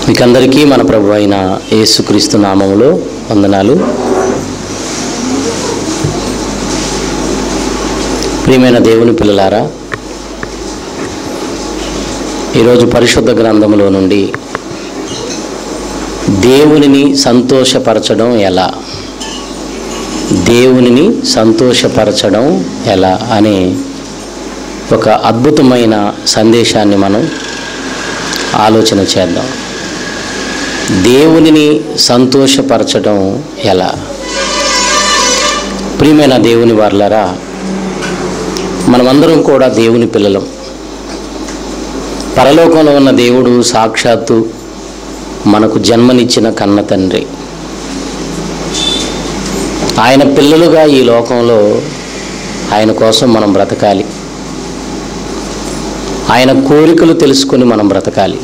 మీకందరికీ మన ప్రభు అయిన యేసుక్రీస్తు నామములో వందనాలు ప్రియమైన దేవుని పిల్లలారా ఈరోజు పరిశుద్ధ గ్రంథములో నుండి దేవునిని సంతోషపరచడం ఎలా దేవునిని సంతోషపరచడం ఎలా అనే ఒక అద్భుతమైన సందేశాన్ని మనం ఆలోచన చేద్దాం దేవునిని సంతోషపరచడం ఎలా ప్రియమైన దేవుని వర్లరా మనమందరం కూడా దేవుని పిల్లలం పరలోకంలో ఉన్న దేవుడు సాక్షాత్తు మనకు జన్మనిచ్చిన కన్న తండ్రి ఆయన పిల్లలుగా ఈ లోకంలో ఆయన కోసం మనం బ్రతకాలి ఆయన కోరికలు తెలుసుకొని మనం బ్రతకాలి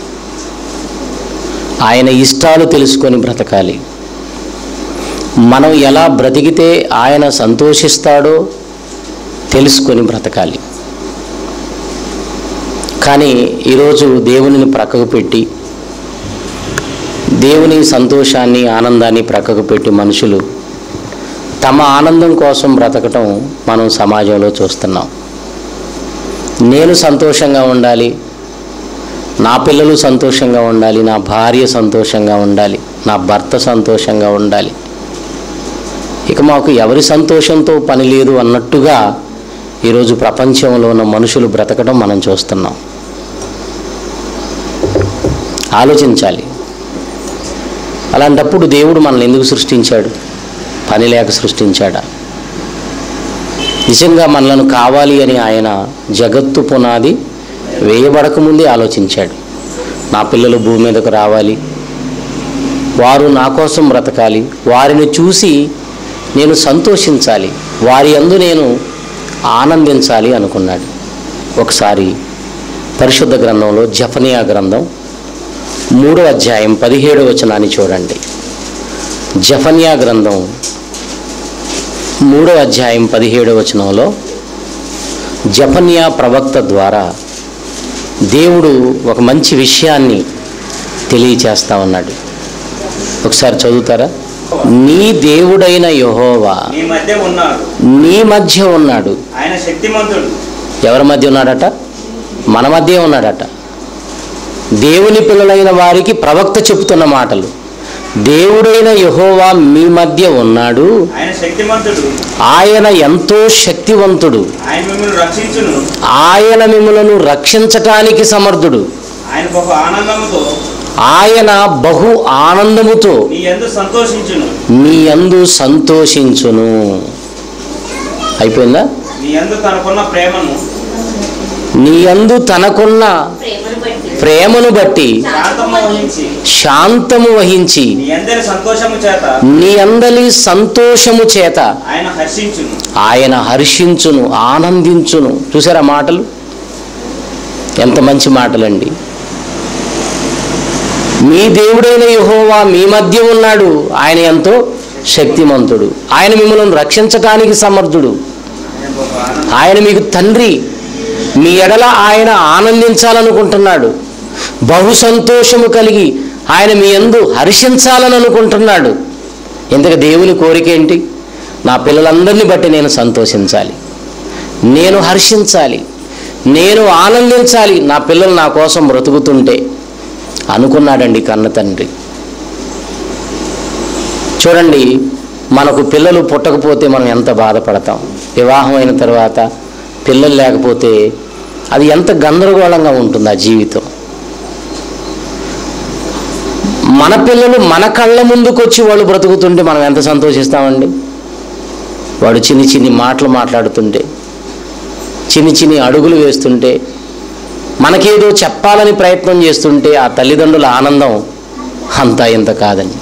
ఆయన ఇష్టాలు తెలుసుకొని బ్రతకాలి మనం ఎలా బ్రతికితే ఆయన సంతోషిస్తాడో తెలుసుకొని బ్రతకాలి కానీ ఈరోజు దేవునిని ప్రక్కకు పెట్టి దేవుని సంతోషాన్ని ఆనందాన్ని ప్రక్కకు పెట్టి మనుషులు తమ ఆనందం కోసం బ్రతకటం మనం సమాజంలో చూస్తున్నాం నేను సంతోషంగా ఉండాలి నా పిల్లలు సంతోషంగా ఉండాలి నా భార్య సంతోషంగా ఉండాలి నా భర్త సంతోషంగా ఉండాలి ఇక మాకు ఎవరి సంతోషంతో పని లేదు అన్నట్టుగా ఈరోజు ప్రపంచంలో ఉన్న మనుషులు బ్రతకడం మనం చూస్తున్నాం ఆలోచించాలి అలాంటప్పుడు దేవుడు మనల్ని ఎందుకు సృష్టించాడు పని లేక సృష్టించాడా నిజంగా మనలను కావాలి అని ఆయన జగత్తు పునాది వేయబడకముందే ఆలోచించాడు నా పిల్లలు భూమి మీదకు రావాలి వారు నా కోసం బ్రతకాలి వారిని చూసి నేను సంతోషించాలి వారి అందు నేను ఆనందించాలి అనుకున్నాడు ఒకసారి పరిశుద్ధ గ్రంథంలో జఫనియా గ్రంథం మూడో అధ్యాయం పదిహేడవ వచనాన్ని చూడండి జఫనియా గ్రంథం మూడో అధ్యాయం పదిహేడవ వచనంలో జఫన్యా ప్రవక్త ద్వారా దేవుడు ఒక మంచి విషయాన్ని తెలియచేస్తా ఉన్నాడు ఒకసారి చదువుతారా నీ దేవుడైన యహోవా మీ మధ్య ఉన్నాడు నీ మధ్య ఉన్నాడు ఆయన శక్తిమంతుడు ఎవరి మధ్య ఉన్నాడట మన మధ్య ఉన్నాడట దేవుని పిల్లలైన వారికి ప్రవక్త చెబుతున్న మాటలు దేవుడైన యహోవా మీ మధ్య ఉన్నాడు ఆయన శక్తిమంతుడు ఆయన ఎంతో శక్తివంతుడు ఆయన మిమ్మల్ని రక్షించును ఆయన మిమ్మలను రక్షించటానికి సమర్థుడు ఆయన బహు ఆనందముతో ఆయన బహు ఆనందముతో నీ ఎందు సంతోషించును మీ అందు సంతోషించును అయిపోయిందా నీ ఎందు తనకున్న ప్రేమను నీ అందు తనకున్న ప్రేమను బట్టి ప్రేమను బట్టి శాంతము వహించి శాంతము వహించి నీ అందరి సంతోషము చేత నీ అందలి సంతోషము చేత ఆయన హర్షించును ఆయన హర్షించును ఆనందించును చూసారా మాటలు ఎంత మంచి మాటలండి మీ దేవుడైన యెహోవా మీ మధ్య ఉన్నాడు ఆయన ఎంతో శక్తిమంతుడు ఆయన మిమ్మల్ని రక్షించటానికి సమర్థుడు ఆయన బహు ఆనందం ఆయన మీకు తండ్రి మీ ఎడల ఆయన ఆనందించాలనుకుంటున్నాడు బహు సంతోషము కలిగి ఆయన మీ యందు హర్షించాలని అనుకుంటున్నాడు ఇంతకు దేవుని కోరిక ఏంటి నా పిల్లలందరినీ బట్టి నేను సంతోషించాలి నేను హర్షించాలి నేను ఆనందించాలి నా పిల్లలు నా కోసం బ్రతుకుతుంటే అనుకున్నాడండి కన్న తండ్రి చూడండి మనకు పిల్లలు పుట్టకపోతే మనం ఎంత బాధపడతాం వివాహం అయిన తర్వాత పిల్లలు లేకపోతే అది ఎంత గందరగోళంగా ఉంటుంది ఆ జీవితం మన పిల్లలు మన కళ్ళ ముందుకు వచ్చి వాళ్ళు బ్రతుకుతుంటే మనం ఎంత సంతోషిస్తామండి వాడు చిన్ని చిన్ని మాటలు మాట్లాడుతుంటే చిన్ని చిన్ని అడుగులు వేస్తుంటే మనకేదో చెప్పాలని ప్రయత్నం చేస్తుంటే ఆ తల్లిదండ్రుల ఆనందం అంతా ఇంత కాదండి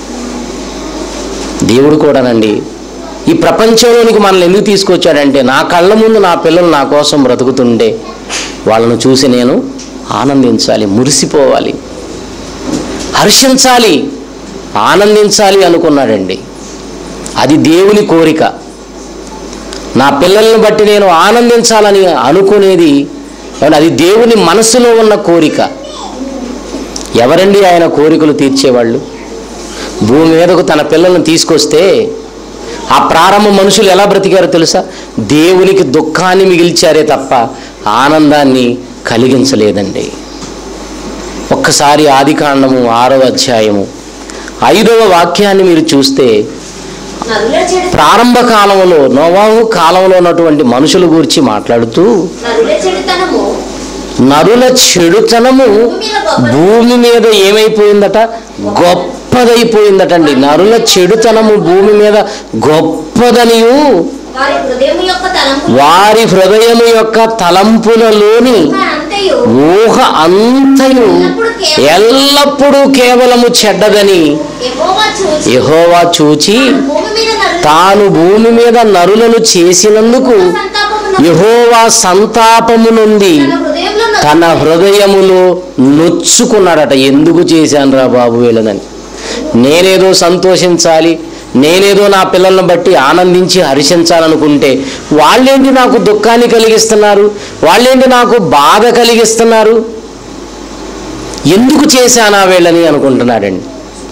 దేవుడు కూడానండి ఈ ప్రపంచంలోనికి మనల్ని ఎందుకు తీసుకొచ్చాడంటే నా కళ్ళ ముందు నా పిల్లలు నా కోసం బ్రతుకుతుంటే వాళ్ళను చూసి నేను ఆనందించాలి మురిసిపోవాలి హర్షించాలి ఆనందించాలి అనుకున్నాడండి అది దేవుని కోరిక నా పిల్లల్ని బట్టి నేను ఆనందించాలని అనుకునేది ఏమంటే అది దేవుని మనసులో ఉన్న కోరిక ఎవరండి ఆయన కోరికలు తీర్చేవాళ్ళు భూమి మీదకు తన పిల్లల్ని తీసుకొస్తే ఆ ప్రారంభ మనుషులు ఎలా బ్రతికారో తెలుసా దేవునికి దుఃఖాన్ని మిగిల్చారే తప్ప ఆనందాన్ని కలిగించలేదండి ఒక్కసారి ఆది కాండము ఆరవ అధ్యాయము ఐదవ వాక్యాన్ని మీరు చూస్తే నరుల చెడు ప్రారంభ కాలంలో నోవాహు కాలంలో ఉన్నటువంటి మనుషుల గురించి మాట్లాడుతూ నరుల చెడుతనము నరుల చెడుతనము భూమి మీద ఏమైపోయిందట గొప్పదైపోయిందటండి నరుల చెడుతనము భూమి మీద గొప్పదనియు వారి హృదయం యొక్క తలంపు వారి హృదయము యొక్క తలంపులలోని అంతయు ఊహ అంతయు ఎల్లప్పుడూ కేవలము చెడ్డదని యెహోవా చూచి యెహోవా చూచి భూమి మీద నరుల తాను భూమి మీద నరులను చేసినందుకు సంతాపమును యెహోవా సంతాపము నుండి తన హృదయంలో నొ- తన హృదయములో నొచ్చుకున్నాడట ఎందుకు చేశాను రా బాబు వీళ్ళనని నేనేదో సంతోషించాలి నేనేదో నా పిల్లలను బట్టి ఆనందించి హర్షించాలనుకుంటే వాళ్ళేంటి నాకు దుఃఖాన్ని కలిగిస్తున్నారు వాళ్ళేంటి నాకు బాధ కలిగిస్తున్నారు ఎందుకు చేశానా వీళ్ళని అనుకుంటున్నాడండి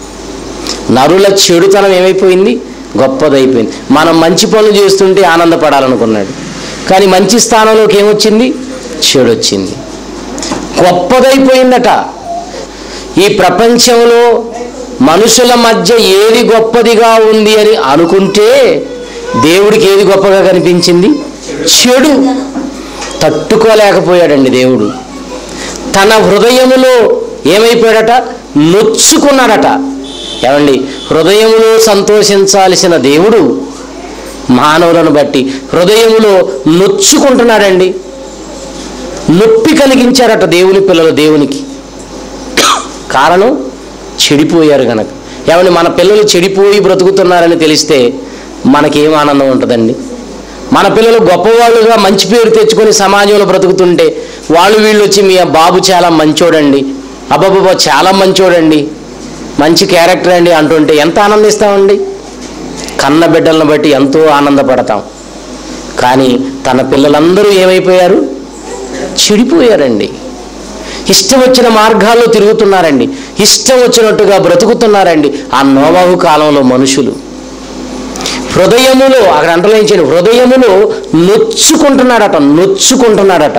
నరుల చెడుతనం ఏమైపోయింది గొప్పదైపోయింది మనం మంచి పనులు చేస్తుంటే ఆనందపడాలనుకున్నాడు కానీ మంచి స్థానంలోకి ఏమొచ్చింది చెడు వచ్చింది గొప్పదైపోయిందట ఈ ప్రపంచంలో మనుషుల మధ్య ఏది గొప్పదిగా ఉంది అని అనుకుంటే దేవుడికి ఏది గొప్పగా కనిపించింది చెడు తట్టుకోలేకపోయాడండి దేవుడు తన హృదయములో ఏమైపోయాడట నొచ్చుకున్నాడట ఏమండి హృదయములో సంతోషించాల్సిన దేవుడు మానవులను బట్టి హృదయములో నొచ్చుకుంటున్నాడండి నొప్పి కలిగించారట దేవుని పిల్లలు దేవునికి కారణం చెడిపోయారు గనక ఏమండి మన పిల్లలు చెడిపోయి బ్రతుకుతున్నారని తెలిస్తే మనకేం ఆనందం ఉంటుందండి మన పిల్లలు గొప్పవాళ్ళుగా మంచి పేరు తెచ్చుకొని సమాజంలో బ్రతుకుతుంటే వాళ్ళు వీళ్ళు వచ్చి మీ బాబు చాలా మంచోడండి అబ్బాబాబా చాలా మంచోడండి మంచి క్యారెక్టర్ అండి అంటుంటే ఎంత ఆనందిస్తామండి కన్న బిడ్డలను బట్టి ఎంతో ఆనందపడతాం కానీ తన పిల్లలందరూ ఏమైపోయారు చెడిపోయారండి ఇష్టం వచ్చిన మార్గాల్లో తిరుగుతున్నారండి ఇష్టం వచ్చినట్టుగా బ్రతుకుతున్నారండి ఆ నోవాహు కాలంలో మనుషులు హృదయములో అక్కడ అంటలేంచండి హృదయములో నొచ్చుకుంటున్నాడట నొచ్చుకుంటున్నాడట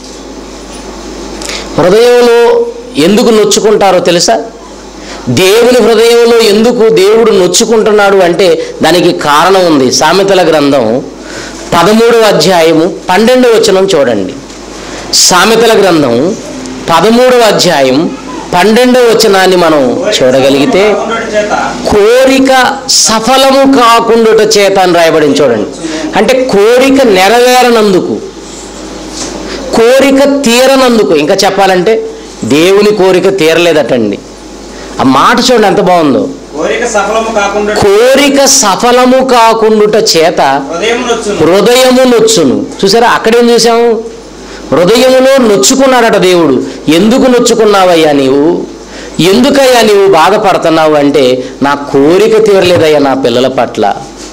హృదయంలో ఎందుకు నొచ్చుకుంటారో తెలుసా దేవుని హృదయంలో ఎందుకు దేవుడు నొచ్చుకుంటున్నాడు అంటే దానికి కారణం ఉంది సామెతల గ్రంథం పదమూడవ అధ్యాయము పన్నెండవ వచనం చూడండి సామెతల గ్రంథం పదమూడవ అధ్యాయం పన్నెండవ వచనాన్ని మనం చూడగలిగితే ఉండడం చేత కోరిక సఫలము కాకుండుట చేత అని రాయబడింది చూడండి అంటే కోరిక నెరవేరనందుకు కోరిక తీరనందుకు ఇంకా చెప్పాలంటే దేవుని కోరిక తీరలేదటండి ఆ మాట చూడండి ఎంత బాగుందో కోరిక సఫలము కాకుండా కోరిక సఫలము కాకుండుట చేత హృదయం నొచ్చును హృదయము నొచ్చును చూసారా అక్కడేం చూసాము హృదయములో నొచ్చుకున్నాడట దేవుడు ఎందుకు నొచ్చుకున్నావయ్యా నీవు ఎందుకయ్యా నీవు బాధపడుతున్నావు అంటే నా కోరిక తీరలేదయ్యా నా పిల్లల పట్ల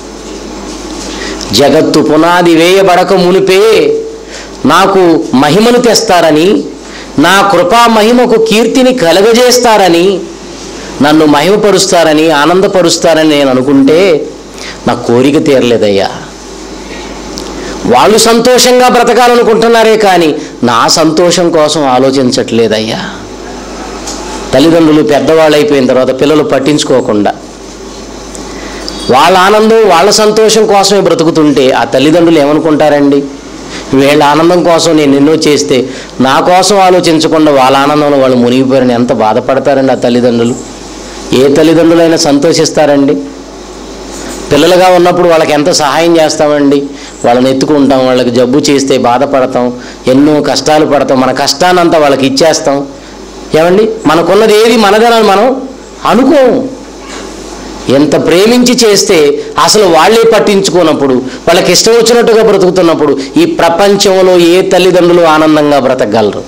జగత్తు పునాది వేయబడక మునిపే నాకు మహిమను తెస్తారని నా కృపా మహిమకు కీర్తిని కలగజేస్తారని నన్ను మహిమపరుస్తారని ఆనందపరుస్తారని నేను అనుకుంటే నా కోరిక తీరలేదయ్యా వాళ్ళు సంతోషంగా బ్రతకాలనుకుంటున్నారే కానీ నా సంతోషం కోసం ఆలోచించట్లేదయ్యా తల్లిదండ్రులు పెద్దవాళ్ళు అయిపోయిన తర్వాత పిల్లలు పట్టించుకోకుండా వాళ్ళ ఆనందం వాళ్ళ సంతోషం కోసమే బ్రతుకుతుంటే ఆ తల్లిదండ్రులు ఏమనుకుంటారండి వీళ్ళ ఆనందం కోసం నేను ఎన్నో చేస్తే నా కోసం ఆలోచించకుండా వాళ్ళ ఆనందంలో వాళ్ళు మునిగిపోయారని ఎంత బాధపడతారండి ఆ తల్లిదండ్రులు ఏ తల్లిదండ్రులైనా సంతోషిస్తారండి పిల్లలుగా ఉన్నప్పుడు వాళ్ళకి ఎంత సహాయం చేస్తామండి వాళ్ళని ఎత్తుకుంటాం వాళ్ళకి జబ్బు చేస్తే బాధపడతాం ఎన్నో కష్టాలు పడతాం మన కష్టానంతా వాళ్ళకి ఇచ్చేస్తాం ఏమండి మనకున్నది ఏది మనదనని మనం అనుకోము ఎంత ప్రేమించి చేస్తే అసలు వాళ్ళే పట్టించుకోనప్పుడు వాళ్ళకి ఇష్టం వచ్చినట్టుగా బ్రతుకుతున్నప్పుడు ఈ ప్రపంచంలో ఏ తల్లిదండ్రులు ఆనందంగా బ్రతకగలరు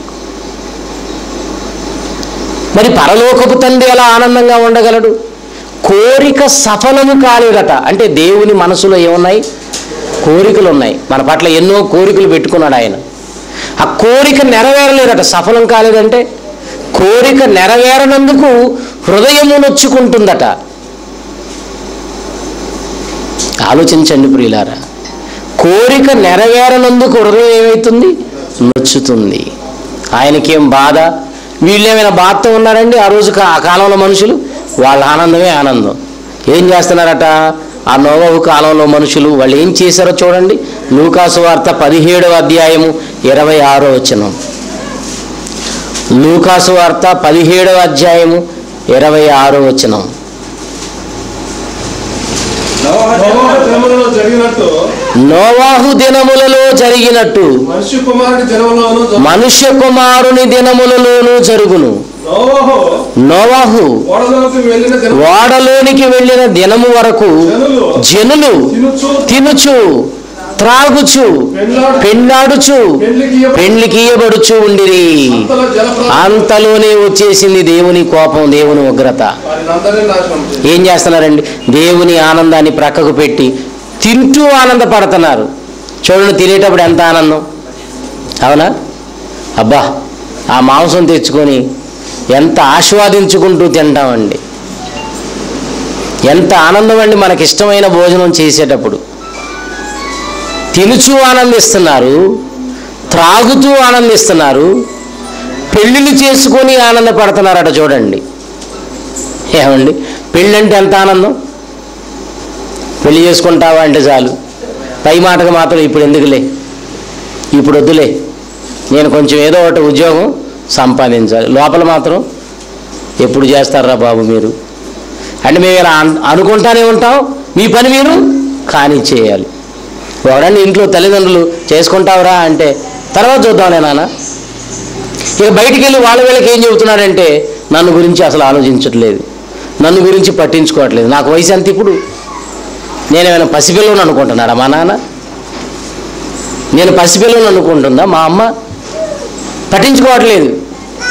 మరి పరలోకపు తండ్రి ఎలా ఆనందంగా ఉండగలడు కోరిక సఫలము కాలేదట అంటే దేవుని మనసులో ఏమున్నాయి కోరికలు ఉన్నాయి మన పట్ల ఎన్నో కోరికలు పెట్టుకున్నాడు ఆయన ఆ కోరిక నెరవేరలేదట సఫలం కాలేదంటే కోరిక నెరవేరనందుకు హృదయము నొచ్చుకుంటుందట ఆలోచించండి ప్రియులారా కోరిక నెరవేరనందుకు హృదయం ఏమవుతుంది నొచ్చుతుంది ఆయనకేం బాధ వీళ్ళేమైనా బాధతో ఉన్నారండి ఆ రోజు కా- ఆ కాలంలో మనుషులు వాళ్ళ ఆనందమే ఆనందం ఏం చేస్తున్నారట ఆ నోవహు కాలంలో మనుషులు వాళ్ళు ఏం చేశారో చూడండి లూకాసు వార్త పదిహేడవ అధ్యాయము ఇరవై ఆరో వచనం లూకాసు వార్త పదిహేడవ అధ్యాయము ఇరవై ఆరో వచనం నోవహ నోవహు జనములలో జనములలో జరిగినట్టు నోవాహు దినములలో జరిగినట్టు మనిషి కుమారుడి జనములోను జ- మనుష్య కుమారుని దినములలోనూ జరుగును నోవహు నోవాహు ఓడలోకి వెళ్ళిన జన ఓడలోనికి వెళ్ళిన దినము వరకు జనులు జనులు తినుచు తినుచు త్రాగుచు పెండ్లాడు పెండాడుచు పెండ్లికి పెండ్లికియబడుచు ఉండిరి అంతలో జలప్రవాహం అంతలోనే వచ్చేసింది దేవుని కోపం దేవుని ఉగ్రత వారిని అందరినీ నాశనం చేసి ఏం చేస్తున్నారండి దేవుని ఆనందాన్ని ప్రక్కకు పెట్టి తింటూ ఆనందపడుతున్నారు చూడండి తినేటప్పుడు ఎంత ఆనందం అవునా అబ్బా ఆ మాంసం తెచ్చుకొని ఎంత ఆస్వాదించుకుంటూ తింటామండి ఎంత ఆనందం అండి మనకి ఇష్టమైన భోజనం చేసేటప్పుడు తినుచూ ఆనందిస్తున్నారు త్రాగుతూ ఆనందిస్తున్నారు పెళ్ళిళ్ళు చేసుకొని ఆనందపడుతున్నారట చూడండి ఏమండి పెళ్ళంటే ఎంత ఆనందం పెళ్లి చేసుకుంటావా అంటే చాలు పై మాటకు మాత్రం ఇప్పుడు ఎందుకులే ఇప్పుడు వద్దులే నేను కొంచెం ఏదో ఒకటి ఉద్యోగం సంపాదించాలి లోపల మాత్రం ఎప్పుడు చేస్తారా బాబు మీరు అంటే మేము ఇలా అన్- అనుకుంటానే ఉంటాం మీ పని మీరు కానీ చేయాలి ఎవరన్నా ఇంట్లో తల్లిదండ్రులు చేసుకుంటావురా అంటే తర్వాత చూద్దాంలే నాన్న ఇక బయటికి వెళ్ళి వాళ్ళ వీళ్ళకి ఏం చెబుతున్నాడంటే నన్ను గురించి అసలు ఆలోచించట్లేదు నన్ను గురించి పట్టించుకోవట్లేదు నాకు వయసు ఎంత ఇప్పుడు నేనేమైనా పసిపిల్లని అనుకుంటున్నాడా మా నాన్న నేను పసిపిల్లని అనుకుంటుందా మా అమ్మ పట్టించుకోవట్లేదు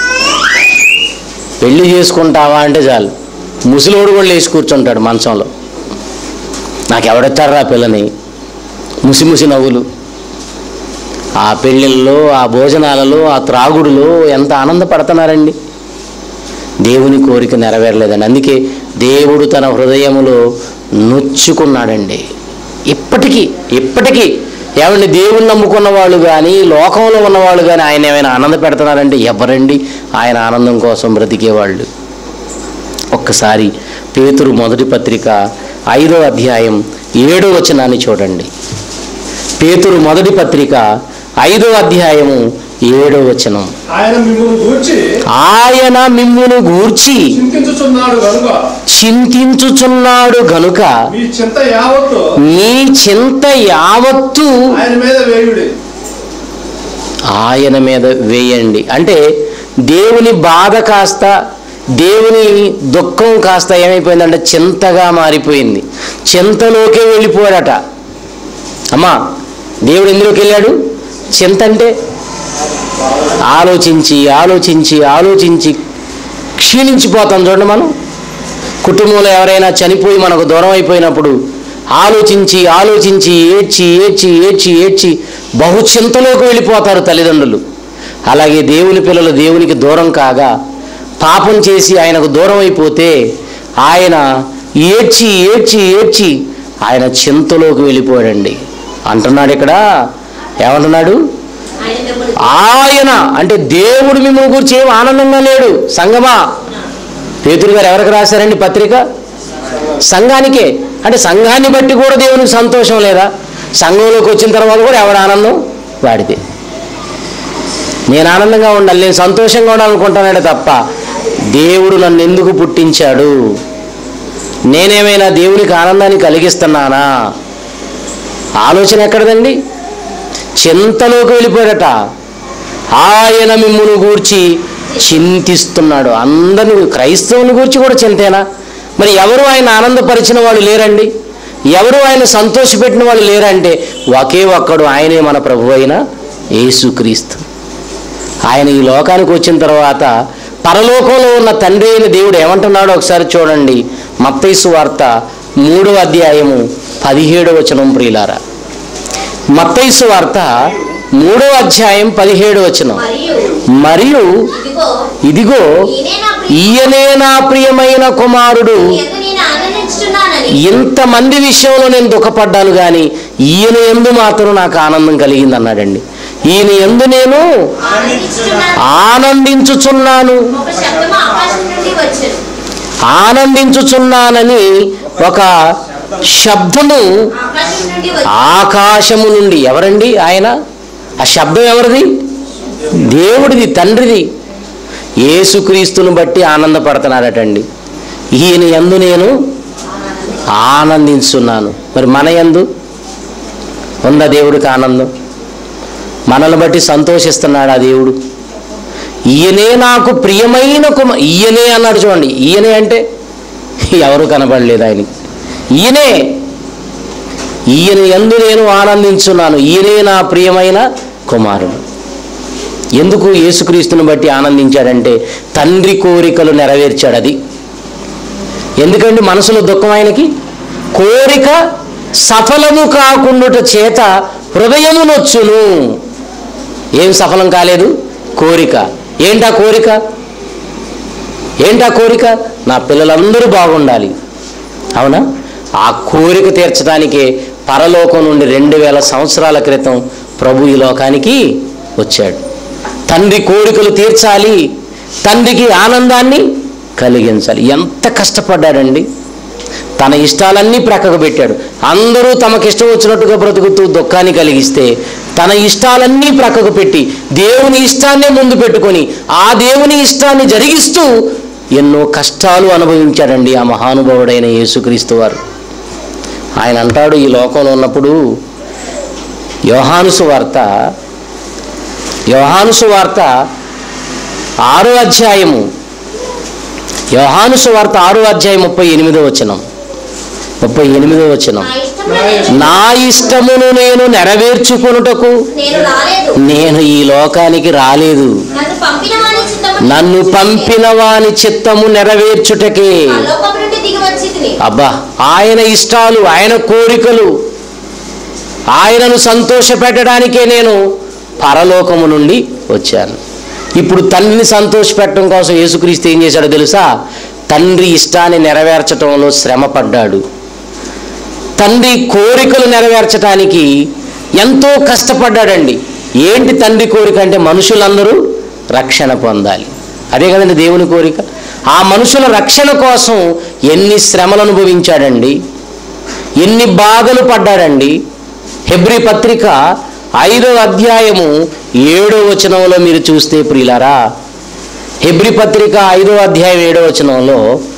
పెళ్లి చేసుకుంటావా అంటే చాలు ముసలోడు కూడా లేచి కూర్చుంటాడు మంచంలో నాకు ఎవడెత్తారా పిల్లని ముసి ముసి నవ్వులు ఆ పెళ్ళిళ్ళలో ఆ భోజనాలలో ఆ త్రాగుడులో ఎంత ఆనందపడుతున్నారండి దేవుని కోరిక నెరవేరలేదండి అందుకే దేవుడు తన హృదయములో నొచ్చుకున్నాడండి ఇప్పటికీ ఇప్పటికీ ఏమండి దేవుని నమ్ముకున్న వాళ్ళు కానీ లోకంలో ఉన్నవాళ్ళు కానీ ఆయన ఏమైనా ఆనంద పెడుతున్నారంటే ఎవరండి ఆయన ఆనందం కోసం బ్రతికేవాళ్ళు ఒక్కసారి పేతురు మొదటి పత్రిక ఐదో అధ్యాయం ఏడో వచనాన్ని చూడండి పేతురు మొదటి పత్రిక ఐదో అధ్యాయము ఏడో వచనం ఆయన మిమ్మల్ని గూర్చి ఆయన మిమ్మును గూర్చి చింతించుచున్నాడు కనుక చింతించుచున్నాడు గనుక మీ చింత యావత్తు మీ చింత యావత్తు ఆయన మీద వేయుడి ఆయన మీద వేయండి అంటే దేవుని బాధ కాస్త దేవుని దుఃఖం కాస్త ఏమైపోయిందంటే చింతగా మారిపోయింది చింతలోకే వెళ్ళిపోయాడట అమ్మా దేవుడు ఎందులోకి వెళ్ళాడు చింత అంటే ఆలోచించి ఆలోచించి ఆలోచించి క్షీణించిపోతాం చూడండి మనం కుటుంబంలో ఎవరైనా చనిపోయి మనకు దూరం అయిపోయినప్పుడు ఆలోచించి ఆలోచించి ఏడ్చి ఏడ్చి ఏడ్చి ఏడ్చి బహు చింతలోకి వెళ్ళిపోతారు తల్లిదండ్రులు అలాగే దేవుని పిల్లలు దేవునికి దూరం కాగా పాపం చేసి ఆయనకు దూరం అయిపోతే ఆయన ఏడ్చి ఏడ్చి ఏడ్చి ఆయన చింతలోకి వెళ్ళిపోయాడండి అంటున్నాడు ఇక్కడ ఏమంటున్నాడు ఆయన మిమ్మల్ని ఆయన అంటే దేవుడు మిమ్మల్ని గురించి ఏం ఆనందంగా లేడు సంగమా పేతురు గారు ఎవరికి రాశారండి పత్రిక సంఘానికే అంటే సంఘాన్ని బట్టి కూడా దేవునికి సంతోషం లేదా సంఘంలోకి వచ్చిన తర్వాత కూడా ఎవడ ఆనందం వాడితే నేను ఆనందంగా ఉండాలి నేను సంతోషంగా ఉండాలనుకుంటానంటే తప్ప దేవుడు నన్ను ఎందుకు పుట్టించాడు నేనేమైనా దేవునికి ఆనందాన్ని కలిగిస్తున్నానా ఆలోచన ఎక్కడదండి చింతలోకి వెళ్ళిపోయాడట ఆయన మిమ్మును గూర్చి చింతిస్తున్నాడు అందరిని క్రైస్తవుని గూర్చి కూడా చింతేనా మరి ఎవరు ఆయన ఆనందపరిచిన వాళ్ళు లేరండి ఎవరు ఆయన సంతోషపెట్టిన వాళ్ళు లేరంటే ఒకే ఒక్కడు ఆయనే మన ప్రభు అయిన యేసుక్రీస్తు ఆయన ఈ లోకానికి వచ్చిన తర్వాత పరలోకంలో ఉన్న తండ్రి అయిన దేవుడు ఏమంటున్నాడో ఒకసారి చూడండి మత్తైసు వార్త మూడవ అధ్యాయము పదిహేడవ వచనం ప్రియులారా మత్తైసు వార్త మూడవ అధ్యాయం పదిహేడు వచనం మరియు మరియు ఇదిగో ఇదిగో ఈయనే నా ప్రియ ఈయనే నా ప్రియమైన కుమారుడు ఎందు నేను ఆనందించుతున్నానని ఇంతమంది విషయంలో నేను దుఃఖపడ్డాను కానీ ఈయన ఎందు మాత్రం నాకు ఆనందం కలిగింది అన్నాడండి ఈయన ఎందు నేను ఆనందించుచున్నాను ఆనందించుచున్నాను ఒక శబ్దము ఆకాశం నుండి వచ్చెను ఆనందించుచున్నానని ఒక శబ్దము ఆకాశం నుండి వచ్చి ఆకాశము నుండి ఎవరండి ఆయన ఆ శబ్దం ఎవరిది దేవుడిది తండ్రిది యేసుక్రీస్తుని బట్టి ఆనందపడుతున్నాడటండి ఈయన యందు నేను ఆనందించున్నాను మరి మన యందు ఉందా దేవుడికి ఆనందం మనల్ని బట్టి సంతోషిస్తున్నాడు ఆ దేవుడు ఈయనే నాకు ప్రియమైన కుమ ఈయనే అన్నాడు చూడండి ఈయనే అంటే ఎవరు కనపడలేదు ఆయనకి ఈయనే ఈయన ఎందు నేను ఆనందించున్నాను ఈయనే నా ప్రియమైన కుమారుడు ఎందుకు యేసుక్రీస్తుని బట్టి ఆనందించాడంటే తండ్రి కోరికలు నెరవేర్చాడు అది ఎందుకండి మనసులో దుఃఖం ఆయనకి కోరిక సఫలము కాకుండుట చేత హృదయమునొచ్చును ఏం సఫలం కాలేదు కోరిక ఏంటా కోరిక ఏంటా కోరిక నా పిల్లలందరూ బాగుండాలి అవునా ఆ కోరిక తీర్చడానికే పరలోకం నుండి రెండు వేల సంవత్సరాల క్రితం ప్రభు ఈ లోకానికి వచ్చాడు తండ్రి కోరికలు తీర్చాలి తండ్రికి ఆనందాన్ని కలిగించాలి ఎంత కష్టపడ్డాడండి తన ఇష్టాలన్నీ ప్రక్కకు పెట్టాడు అందరూ తమకిష్టం వచ్చినట్టుగా బ్రతుకుతూ దుఃఖాన్ని కలిగిస్తే తన ఇష్టాలన్నీ ప్రక్కకు పెట్టి దేవుని ఇష్టాన్నే ముందు పెట్టుకొని ఆ దేవుని ఇష్టాన్ని జరిగిస్తూ ఎన్నో కష్టాలు అనుభవించాడండి ఆ మహానుభావుడైన యేసుక్రీస్తు వారు ఆయన అంటాడు ఈ లోకంలో ఉన్నప్పుడు యోహానుసు వార్త యోహానుసు వార్త ఆరో అధ్యాయము యోహానుసు వార్త ఆరో అధ్యాయం ముప్పై ఎనిమిదో వచనం ముప్పై ఎనిమిదో వచనం నా ఇష్టంలో నేను- నా ఇష్టమును నేను నెరవేర్చుకొనుటకు నేను రాలేదు నేను ఈ లోకానికి రాలేదు నన్ను పంపిన వాని చిత్తము నన్ను పంపిన వాని చిత్తము నెరవేర్చుటకే లోకం నుండి దిగి వచ్చి అబ్బా ఆయన ఇష్టాలు ఆయన కోరికలు ఆయనను సంతోషపెట్టడానికే నేను పరలోకము నుండి వచ్చాను ఇప్పుడు తండ్రిని సంతోషపెట్టడం కోసం యేసుక్రీస్తు ఏం చేశాడో తెలుసా తండ్రి ఇష్టాన్ని నెరవేర్చడంలో శ్రమ పడ్డాడు తండ్రి కోరికలు నెరవేర్చడానికి ఎంతో కష్టపడ్డాడండి ఏంటి తండ్రి కోరిక అంటే మనుషులందరూ రక్షణ పొందాలి అదే కదండి దేవుని కోరిక ఆ మనుషుల రక్షణ కోసం ఎన్ని శ్రమలు అనుభవించాడండి ఎన్ని బాధలు పడ్డాడండి హెబ్రి పత్రిక ఐదో అధ్యాయము ఏడో వచనంలో మీరు చూస్తే ప్రియులారా హెబ్రి పత్రిక ఐదో అధ్యాయం ఏడో వచనంలో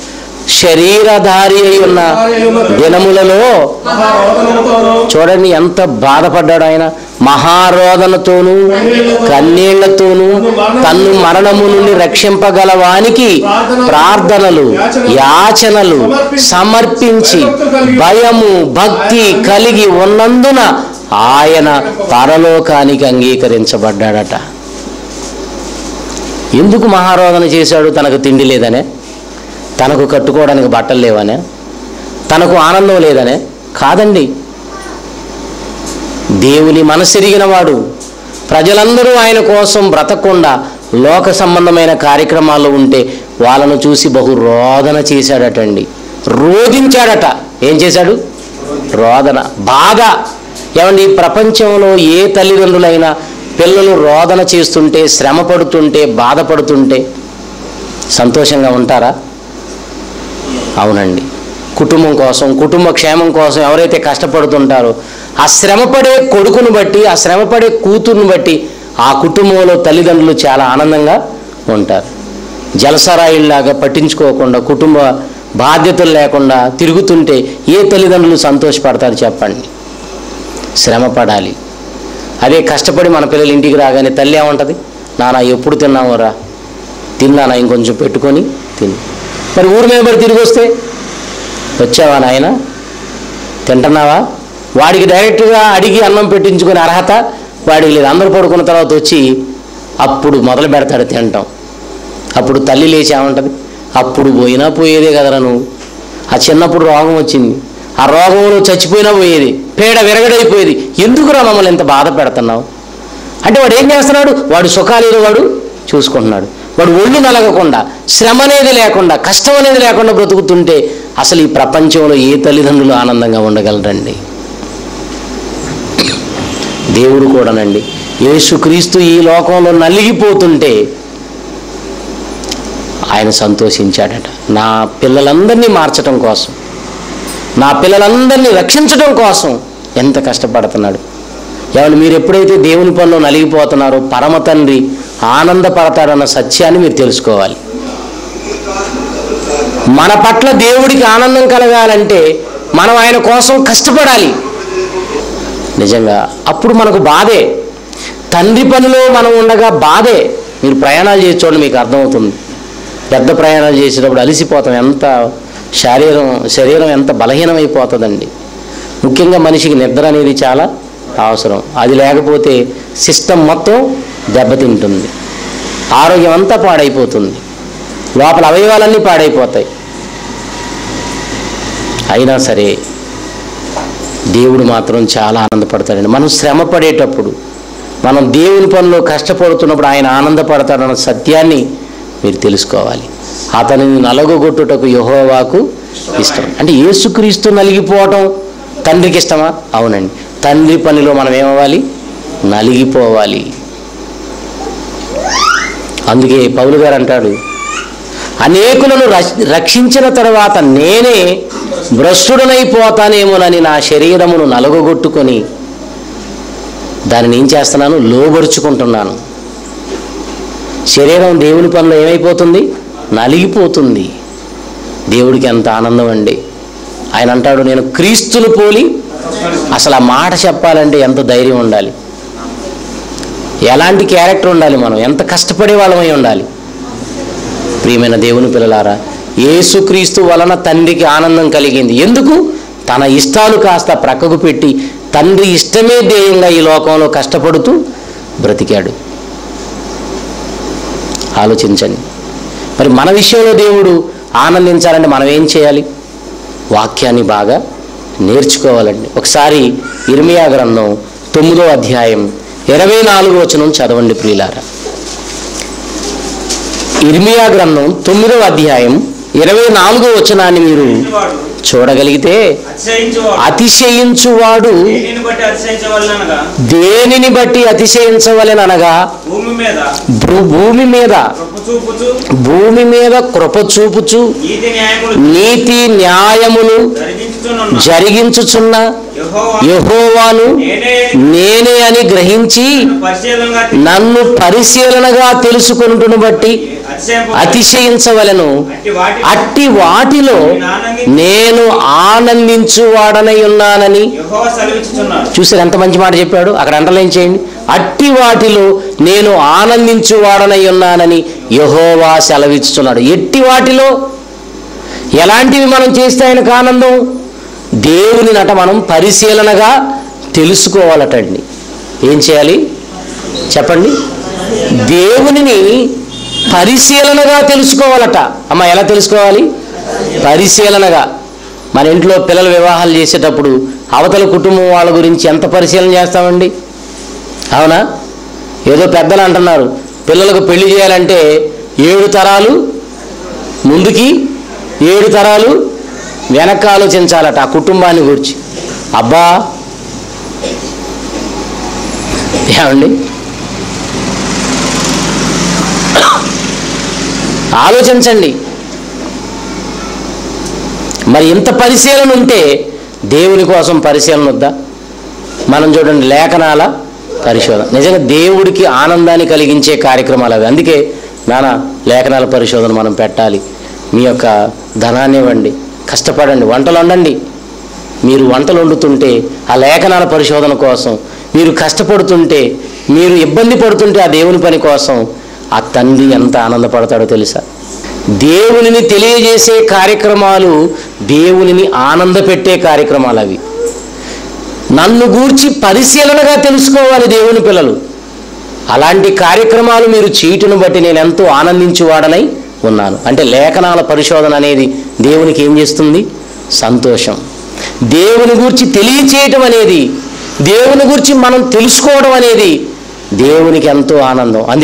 శరీరధారి అయి ఉన్న దినములలో మహారోదనముతోనూ చూడండి ఎంత బాధపడ్డాడు ఆయన మహారోదనతోనూ కన్నీళ్లతోనూ తన్ను మరణము నుండి రక్షింపగలవానికి ప్రార్థనలు యాచనలు సమర్పించి భయము భక్తి కలిగి ఉన్నందున ఆయన పరలోకానికి అంగీకరించబడ్డాడట ఎందుకు మహారోదన చేశాడు తనకు తిండి లేదనే తనకు కట్టుకోవడానికి బట్టలు లేవనే తనకు ఆనందం లేదనే కాదండి దేవుని మనసెరిగిన వాడు ప్రజలందరూ ఆయన కోసం బ్రతకుండా లోక సంబంధమైన కార్యక్రమాల్లో ఉంటే వాళ్ళను చూసి బహు రోదన చేశాడటండి రోధించాడట ఏం చేశాడు రోదన బాధ ఏమండి ఈ ప్రపంచంలో ఏ తల్లిదండ్రులైనా పిల్లలు రోదన చేస్తుంటే శ్రమ పడుతుంటే బాధపడుతుంటే సంతోషంగా ఉంటారా అవునండి కుటుంబం కోసం కుటుంబ క్షేమం కోసం ఎవరైతే కష్టపడుతుంటారో ఆ శ్రమపడే కొడుకును బట్టి ఆ శ్రమపడే కూతురుని బట్టి ఆ కుటుంబంలో తల్లిదండ్రులు చాలా ఆనందంగా ఉంటారు జలసరాయిల్లాగా పట్టించుకోకుండా కుటుంబ బాధ్యతలు లేకుండా తిరుగుతుంటే ఏ తల్లిదండ్రులు సంతోషపడతారు చెప్పండి శ్రమ పడాలి అదే కష్టపడి మన పిల్లలు ఇంటికి రాగానే తల్లి ఏమంటుంది నాన్న ఎప్పుడు తిన్నావురా తిన్నానా ఇంకొంచెం పెట్టుకొని తిని మరి ఊరి మీద పడి తిరిగి వస్తే వచ్చావా నాయన తింటున్నావా వాడికి డైరెక్ట్గా అడిగి అన్నం పెట్టించుకునే అర్హత వాడికి లేదు అందరూ పడుకున్న తర్వాత వచ్చి అప్పుడు మొదలు పెడతాడు తినటం అప్పుడు తల్లి లేచి ఏమంటది అప్పుడు పోయినా పోయేదే కదరా నువ్వు ఆ చిన్నప్పుడు రోగం వచ్చింది ఆ రోగంలో చచ్చిపోయినా పోయేది పేడ విరగడైపోయేది ఎందుకురా మమ్మల్ని ఎంత బాధ పెడుతున్నావు అంటే వాడు ఏం చేస్తున్నాడు వాడు సుఖాలేని వాడు చూసుకుంటున్నాడు వాడు ఒళ్ళు నలగకుండా శ్రమ అనేది లేకుండా కష్టం అనేది లేకుండా బ్రతుకుతుంటే అసలు ఈ ప్రపంచంలో ఏ తల్లిదండ్రులు ఆనందంగా ఉండగలరండి దేవుడు కూడానండి యేసుక్రీస్తు ఈ లోకంలో నలిగిపోతుంటే ఆయన సంతోషించాడట నా పిల్లలందరినీ మార్చడం కోసం నా పిల్లలందరినీ రక్షించడం కోసం ఎంత కష్టపడుతున్నాడు ఏమన్నా మీరు ఎప్పుడైతే దేవుని పనిలో నలిగిపోతున్నారో పరమ తండ్రి ఆనందపడతాడన్న సత్యాన్ని మీరు తెలుసుకోవాలి మన పట్ల దేవుడికి ఆనందం కలగాలంటే మనం ఆయన కోసం కష్టపడాలి నిజంగా అప్పుడు మనకు బాధే తండ్రి పనిలో మనం ఉండగా బాధే మీరు ప్రయాణాలు చేసి చూడండి మీకు అర్థమవుతుంది పెద్ద ప్రయాణాలు చేసేటప్పుడు అలసిపోతాం ఎంత శరీరం శరీరం ఎంత బలహీనమైపోతుందండి ముఖ్యంగా మనిషికి నిద్ర అనేది చాలా అవసరం అది లేకపోతే సిస్టమ్ మొత్తం దెబ్బతింటుంది ఆరోగ్యం అంతా పాడైపోతుంది లోపల అవయవాలన్నీ పాడైపోతాయి అయినా సరే దేవుడు మాత్రం చాలా ఆనందపడతాడండి మనం శ్రమ పడేటప్పుడు మనం దేవుని పనిలో కష్టపడుతున్నప్పుడు ఆయన ఆనందపడతాడన్న సత్యాన్ని మీరు తెలుసుకోవాలి అతనిని నలగొట్టుటకు యహోవాకు ఇష్టం అంటే యేసుక్రీస్తు నలిగిపోవటం తండ్రికి ఇష్టమా అవునండి తండ్రి పనిలో మనం ఏమవ్వాలి నలిగిపోవాలి అందుకే పౌలు గారు అంటాడు అనేకులను రక్ష- రక్షించిన తర్వాత నేనే భ్రష్టుడనైపోతానేమోనని నా శరీరమును నలగొట్టుకొని దానిని ఏం చేస్తున్నాను లోబరుచుకుంటున్నాను శరీరం దేవుని పనిలో ఏమైపోతుంది నలిగిపోతుంది దేవుడికి ఎంత ఆనందం అండి ఆయన అంటాడు నేను క్రీస్తును పోలి అసలు ఆ మాట చెప్పాలంటే ఎంత ధైర్యం ఉండాలి ఎలాంటి క్యారెక్టర్ ఉండాలి మనం ఎంత కష్టపడే వాళ్ళమై ఉండాలి ప్రియమైన దేవుని పిల్లలారా యేసుక్రీస్తు వలన తండ్రికి ఆనందం కలిగింది ఎందుకు తన ఇష్టాలు కాస్త ప్రక్కకు పెట్టి తండ్రి ఇష్టమే ధ్యేయంగా ఈ లోకంలో కష్టపడుతూ బ్రతికాడు ఆలోచించండి మరి మన విషయంలో దేవుడు ఆనందించాలంటే మనం ఏం చేయాలి వాక్యాన్ని బాగా నేర్చుకోవాలండి ఒకసారి ఇర్మియా గ్రంథం తొమ్మిదో అధ్యాయం ఇరవై నాలుగో వచనం చదవండి ప్రియులారా ఇర్మియా గ్రంథం తొమ్మిదో అధ్యాయం ఇరవై నాలుగో వచనాన్ని మీరు వాడు చూడగలిగితే అతిశయించువాడు అతిశయించువాడు దేనిని బట్టి అతిశయించవలనగా దేనిని బట్టి అతిశయించవలెననగా భూమి మీద భూ- భూమి మీద కృప చూపుచు భూమి మీద కృప చూపుచు నీతి న్యాయములు నీతి న్యాయములు జరిగించుచున్న జరిగించుచున్న యెహోవా యెహోవాను నేనే నేనే అని గ్రహించి పరిశీలనగా నన్ను పరిశీలనగా తెలుసుకుంటును బట్టి అతిశయింప అతిశయించవలను అట్టి వాటి అట్టి వాటిలో నేను ఆనందించువాడనై ఉన్నానని యెహోవా సెలవిచ్చుచున్నాడు చూసారు ఎంత మంచి మాట చెప్పాడు అక్కడ అండర్లైన్ చేయండి అట్టి వాటిలో నేను ఆనందించువాడనై ఉన్నానని యహోవా సెలవిస్తున్నాడు ఎట్టి వాటిలో ఎలాంటివి మనం చేస్తే ఆయనకు ఆనందం దేవుని నట మనం పరిశీలనగా తెలుసుకోవాలటండి ఏం చేయాలి చెప్పండి దేవునిని పరిశీలనగా తెలుసుకోవాలట అమ్మ ఎలా తెలుసుకోవాలి పరిశీలనగా మన ఇంట్లో పిల్లల వివాహాలు చేసేటప్పుడు అవతల కుటుంబం వాళ్ళ గురించి ఎంత పరిశీలన చేస్తామండి అవునా ఏదో పెద్దలు అంటున్నారు పిల్లలకు పెళ్లి చేయాలంటే ఏడు తరాలు ముందుకి ఏడు తరాలు వెనక్కి ఆలోచించాలట ఆ కుటుంబాన్ని గురించి అబ్బా ఏమండి ఆలోచించండి మరి ఇంత పరిశీలన ఉంటే దేవుని కోసం పరిశీలన వద్దా మనం చూడండి లేఖనాల పరిశోధన నిజంగా దేవుడికి ఆనందాన్ని కలిగించే కార్యక్రమాలు అవి అందుకే నాన్న లేఖనాల పరిశోధన మనం పెట్టాలి మీ యొక్క ధనాన్ని ఇవ్వండి కష్టపడండి వంటలు వండండి మీరు వంటలు వండుతుంటే ఆ లేఖనాల పరిశోధన కోసం మీరు కష్టపడుతుంటే మీరు ఇబ్బంది పడుతుంటే ఆ దేవుని పని కోసం ఆ తండ్రి ఎంత ఆనందపడతాడో తెలుసా దేవునిని తెలియజేసే కార్యక్రమాలు దేవునిని ఆనందపెట్టే కార్యక్రమాలు అవి నన్ను గూర్చి పరిశీలనగా తెలుసుకోవాలి దేవుని పిల్లలు అలాంటి కార్యక్రమాలు మీరు చేయటను బట్టి నేను ఎంతో ఆనందించువాడనై ఉన్నాను అంటే లేఖనాల పరిశోధన అనేది దేవునికి ఏం చేస్తుంది సంతోషం దేవుని గురించి తెలియచేయటం అనేది దేవుని గురించి మనం తెలుసుకోవడం అనేది దేవునికి ఎంతో ఆనందం అందుకే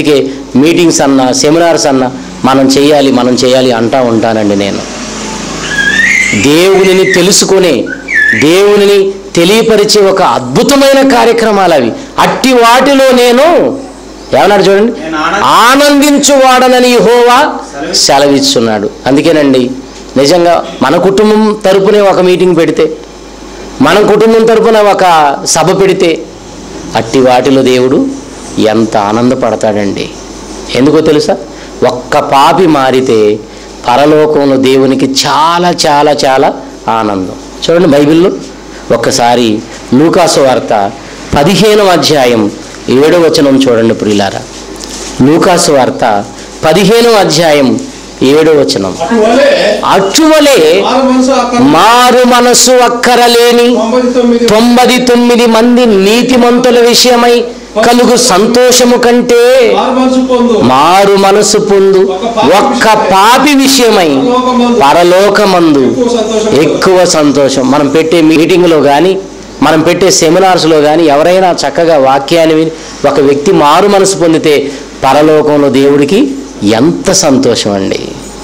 మీటింగ్స్ అన్నా సెమినార్స్ అన్నా మనం చేయాలి మనం చేయాలి అంటా ఉంటానండి నేను దేవునిని తెలుసుకునే దేవునిని తెలియపరిచే ఒక అద్భుతమైన కార్యక్రమాలు అవి అట్టి వాటిలో నేను ఏమన్నాడు చూడండి నేను ఆనంద- ఆనందించువాడనని హోవా సెలవిస్తున్నాడు అందుకేనండి నిజంగా మన కుటుంబం తరపునే ఒక మీటింగ్ పెడితే మన కుటుంబం తరపున ఒక సభ పెడితే అట్టి వాటిలో దేవుడు ఎంత ఆనందపడతాడండి ఎందుకో తెలుసా ఒక్క పాపి మారితే పరలోకంలో దేవునికి చాలా చాలా చాలా ఆనందం చూడండి బైబిల్లో ఒక్కసారి లూకాసు వార్త పదిహేనవ అధ్యాయం ఏడవ వచనం చూడండి ప్రియులారా లూకాసు వార్త పదిహేనవ అధ్యాయం ఏడవ వచనం అటువలే అటువలే ఆరు మనసు అక్కడ మారు మనసు అక్కరలేని తొంభై తొమ్మిది తొంభై తొమ్మిది మంది నీతిమంతుల విషయమై కలుగు సంతోషము కంటే ఆరు మనసు పొందు మారు మనసు పొందు ఒక్క పాపి విషయమై పరలోకమందు ఎక్కువ సంతోషం ఎక్కువ సంతోషం మనం పెట్టే మీటింగ్లో కానీ మనం పెట్టే సెమినార్స్లో కానీ ఎవరైనా చక్కగా వాక్యాన్ని విని ఒక వ్యక్తి మారు మనసు పొందితే పరలోకంలో దేవుడికి ఎంత సంతోషం అండి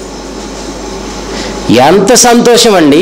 ఎంత సంతోషం అండి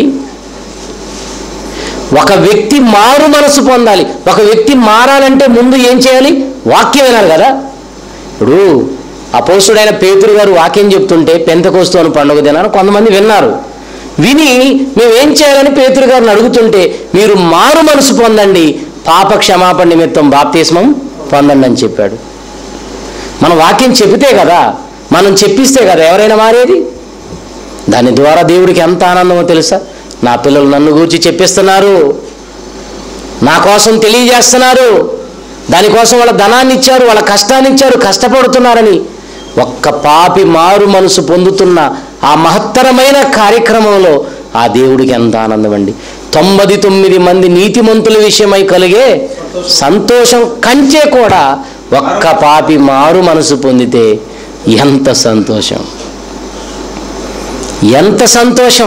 ఒక వ్యక్తి మారు మనసు పొందాలి ఒక వ్యక్తి మారాలంటే ముందు ఏం చేయాలి వాక్యం వినాలి కదా ఇప్పుడు అపోసుడైన పేతురు గారు వాక్యం చెప్తుంటే పెంతకోస్తు పండుగ దినాన్ని కొంతమంది విన్నారు విని మేమేం చేయాలని పేతురు గారిని అడుగుతుంటే మీరు మారు మనసు పొందండి పాప క్షమాపణ నిమిత్తం బాప్తిస్మం పొందండి అని చెప్పాడు మన వాక్యం చెబితే కదా మనం చెప్పిస్తే కదా ఎవరైనా మారేది దాని ద్వారా దేవుడికి ఎంత ఆనందమో తెలుసా నా పిల్లలు నన్ను గూర్చి చెప్పిస్తున్నారు నా కోసం తెలియజేస్తున్నారు దానికోసం వాళ్ళ ధనాన్ని ఇచ్చారు వాళ్ళ కష్టాన్ని ఇచ్చారు కష్టపడుతున్నారని ఒక్క పాపి మారు మనసు పొందుతున్న ఆ మహత్తరమైన కార్యక్రమంలో ఆ దేవుడికి ఎంత ఆనందం అండి తొంభై తొమ్మిది మంది నీతిమంతుల విషయమై కలిగే సంతోషం కంటే కూడా ఒక్క పాపి మారు మనసు పొందితే ఎంత సంతోషం ఎంత సంతోషం